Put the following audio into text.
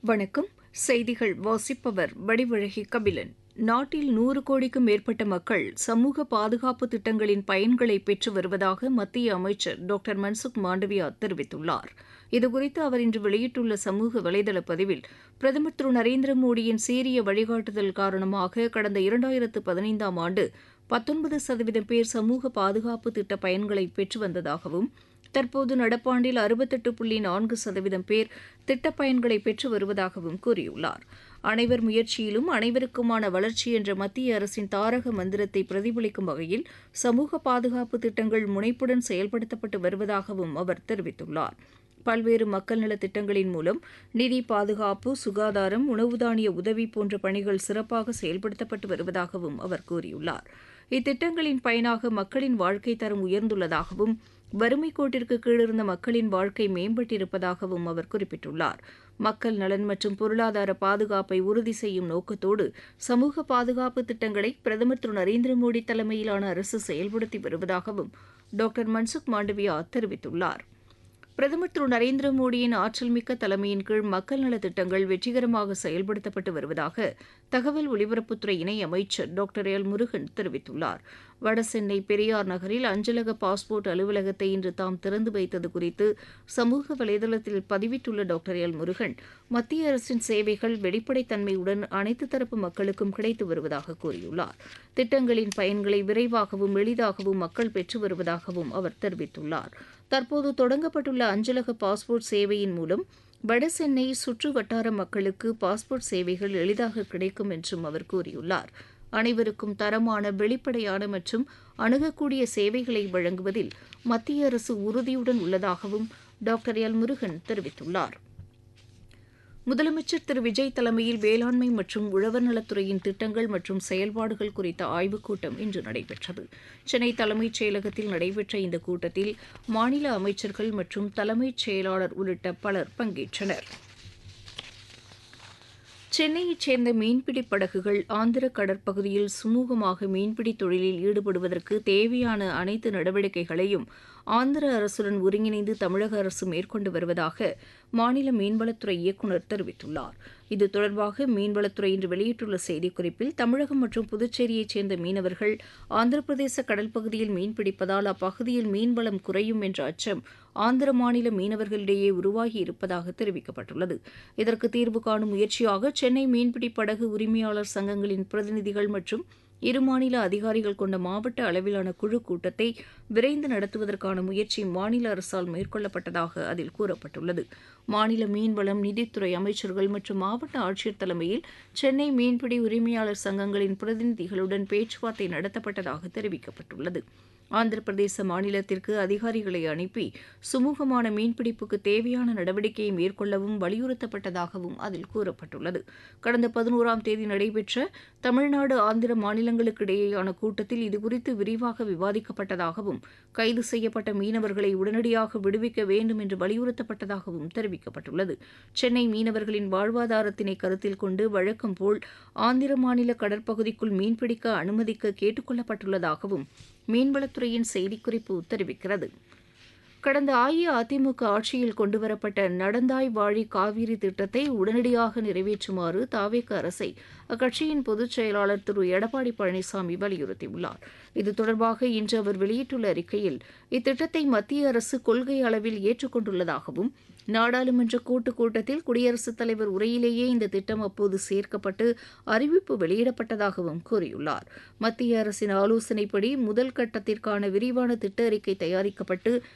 வணக்கம் செய்திகள் வாசிப்பவர் வடிவழகி கபிலன் நாட்டில் நூறு கோடிக்கும் மேற்பட்ட மக்கள் சமூக பாதுகாப்பு திட்டங்களின் பயன்களை பெற்று வருவதாக மத்திய அமைச்சர் டாக்டர் மன்சுக் மாண்டவியா தெரிவித்துள்ளார் இதுகுறித்து அவர் இன்று வெளியிட்டுள்ள சமூக வலைதள பதிவில் பிரதமர் திரு நரேந்திர மோடியின் சீரிய வழிகாட்டுதல் காரணமாக கடந்த இரண்டாயிரத்து பதினைந்தாம் ஆண்டு பத்தொன்பது சதவீதம் பேர் சமூக பாதுகாப்பு திட்ட பயன்களை பெற்று வந்ததாகவும் தற்போது நடப்பாண்டில் அறுபத்தெட்டு புள்ளி நான்கு சதவீதம் பேர் திட்டப் பயன்களை பெற்று வருவதாகவும் கூறியுள்ளார் அனைவர் முயற்சியிலும் அனைவருக்குமான வளர்ச்சி என்ற மத்திய அரசின் தாரக மந்திரத்தை பிரதிபலிக்கும் வகையில் சமூக பாதுகாப்பு திட்டங்கள் முனைப்புடன் செயல்படுத்தப்பட்டு வருவதாகவும் அவர் தெரிவித்துள்ளார் பல்வேறு மக்கள் நலத் திட்டங்களின் மூலம் நிதி பாதுகாப்பு சுகாதாரம் உணவு தானிய உதவி போன்ற பணிகள் சிறப்பாக செயல்படுத்தப்பட்டு வருவதாகவும் அவர் கூறியுள்ளார் இத்திட்டங்களின் பயனாக மக்களின் வாழ்க்கை தரம் உயர்ந்துள்ளதாகவும் வறுமை கோட்டிற்கு கீழிருந்த மக்களின் வாழ்க்கை மேம்பட்டிருப்பதாகவும் அவர் குறிப்பிட்டுள்ளார் மக்கள் நலன் மற்றும் பொருளாதார பாதுகாப்பை உறுதி செய்யும் நோக்கத்தோடு சமூக பாதுகாப்பு திட்டங்களை பிரதமர் திரு நரேந்திர மோடி தலைமையிலான அரசு செயல்படுத்தி வருவதாகவும் டாக்டர் மன்சுக் மாண்டவியா தெரிவித்துள்ளார் பிரதமர் திரு நரேந்திர மோடியின் ஆற்றல்மிக்க தலைமையின் கீழ் மக்கள் நலத் திட்டங்கள் வெற்றிகரமாக செயல்படுத்தப்பட்டு வருவதாக தகவல் ஒலிபரப்புத்துறை இணை அமைச்சர் டாக்டர் எல் முருகன் தெரிவித்துள்ளார் வடசென்னை பெரியார் நகரில் அஞ்சலக பாஸ்போர்ட் அலுவலகத்தை இன்று தாம் திறந்து வைத்தது குறித்து சமூக வலைதளத்தில் பதிவிட்டுள்ள டாக்டர் எல் முருகன் மத்திய அரசின் சேவைகள் வெளிப்படைத்தன்மையுடன் அனைத்து தரப்பு மக்களுக்கும் கிடைத்து வருவதாக கூறியுள்ளார் திட்டங்களின் பயன்களை விரைவாகவும் எளிதாகவும் மக்கள் பெற்று வருவதாகவும் அவர் தெரிவித்துள்ளார் தற்போது தொடங்கப்பட்டுள்ள அஞ்சலக பாஸ்போர்ட் சேவையின் மூலம் வடசென்னை சுற்று வட்டார மக்களுக்கு பாஸ்போர்ட் சேவைகள் எளிதாக கிடைக்கும் என்றும் அவர் கூறியுள்ளார் அனைவருக்கும் தரமான வெளிப்படையான மற்றும் அணுகக்கூடிய சேவைகளை வழங்குவதில் மத்திய அரசு உறுதியுடன் உள்ளதாகவும் டாக்டர் எல் முருகன் தெரிவித்துள்ளார் முதலமைச்சர் திரு விஜய் தலைமையில் வேளாண்மை மற்றும் உழவர் நலத்துறையின் திட்டங்கள் மற்றும் செயல்பாடுகள் குறித்த ஆய்வுக் கூட்டம் இன்று நடைபெற்றது சென்னை தலைமைச் செயலகத்தில் நடைபெற்ற இந்த கூட்டத்தில் மாநில அமைச்சர்கள் மற்றும் தலைமைச் செயலாளர் உள்ளிட்ட பலர் பங்கேற்றனர் சென்னையைச் சேர்ந்த மீன்பிடி படகுகள் ஆந்திர கடற்பகுதியில் சுமூகமாக மீன்பிடி தொழிலில் ஈடுபடுவதற்கு தேவையான அனைத்து நடவடிக்கைகளையும் ஆந்திர அரசுடன் ஒருங்கிணைந்து தமிழக அரசு மேற்கொண்டு வருவதாக மாநில மீன்வளத்துறை இயக்குநர் தெரிவித்துள்ளார் இது தொடர்பாக மீன்வளத்துறை இன்று வெளியிட்டுள்ள செய்திக்குறிப்பில் தமிழகம் மற்றும் புதுச்சேரியைச் சேர்ந்த மீனவர்கள் ஆந்திர பிரதேச கடல் பகுதியில் மீன்பிடிப்பதால் அப்பகுதியில் மீன்வளம் குறையும் என்ற அச்சம் ஆந்திர மாநில மீனவர்களிடையே உருவாகி இருப்பதாக தெரிவிக்கப்பட்டுள்ளது இதற்கு தீர்வு காணும் முயற்சியாக சென்னை மீன்பிடி படகு உரிமையாளர் சங்கங்களின் பிரதிநிதிகள் மற்றும் இரு மாநில அதிகாரிகள் கொண்ட மாவட்ட அளவிலான குழு கூட்டத்தை விரைந்து நடத்துவதற்கான முயற்சி மாநில அரசால் மேற்கொள்ளப்பட்டதாக அதில் கூறப்பட்டுள்ளது மாநில மீன்வளம் நிதித்துறை அமைச்சர்கள் மற்றும் மாவட்ட ஆட்சியர் தலைமையில் சென்னை மீன்பிடி உரிமையாளர் சங்கங்களின் பிரதிநிதிகளுடன் பேச்சுவார்த்தை நடத்தப்பட்டதாக தெரிவிக்கப்பட்டுள்ளது ஆந்திர பிரதேச மாநிலத்திற்கு அதிகாரிகளை அனுப்பி சுமூகமான மீன்பிடிப்புக்கு தேவையான நடவடிக்கையை மேற்கொள்ளவும் வலியுறுத்தப்பட்டதாகவும் அதில் கூறப்பட்டுள்ளது கடந்த பதினோராம் தேதி நடைபெற்ற தமிழ்நாடு ஆந்திர மாநிலங்களுக்கு இடையேயான கூட்டத்தில் இதுகுறித்து விரிவாக விவாதிக்கப்பட்டதாகவும் கைது செய்யப்பட்ட மீனவர்களை உடனடியாக விடுவிக்க வேண்டும் என்று வலியுறுத்தப்பட்டதாகவும் தெரிவிக்கப்பட்டுள்ளது சென்னை மீனவர்களின் வாழ்வாதாரத்தினை கருத்தில் கொண்டு வழக்கம் போல் ஆந்திர மாநில கடற்பகுதிக்குள் மீன்பிடிக்க அனுமதிக்க கேட்டுக்கொள்ளப்பட்டுள்ளதாகவும் மீன்வளத்துறையின் செய்திக்குறிப்பு தெரிவிக்கிறது கடந்த அஇஅதிமுக ஆட்சியில் கொண்டுவரப்பட்ட நடந்தாய் வாழி காவிரி திட்டத்தை உடனடியாக நிறைவேற்றுமாறு தாவேக அரசை அக்கட்சியின் பொதுச் செயலாளர் திரு எடப்பாடி பழனிசாமி வலியுறுத்தியுள்ளார் இது தொடர்பாக இன்று அவர் வெளியிட்டுள்ள அறிக்கையில் இத்திட்டத்தை மத்திய அரசு கொள்கை அளவில் ஏற்றுக்கொண்டுள்ளதாகவும் நாடாளுமன்ற கூட்டுக் கூட்டத்தில் குடியரசுத் தலைவர் உரையிலேயே இந்த திட்டம் அப்போது சேர்க்கப்பட்டு அறிவிப்பு வெளியிடப்பட்டதாகவும் கூறியுள்ளார் மத்திய அரசின் ஆலோசனைப்படி முதல் கட்டத்திற்கான விரிவான திட்ட அறிக்கை தயாரிக்கப்பட்டு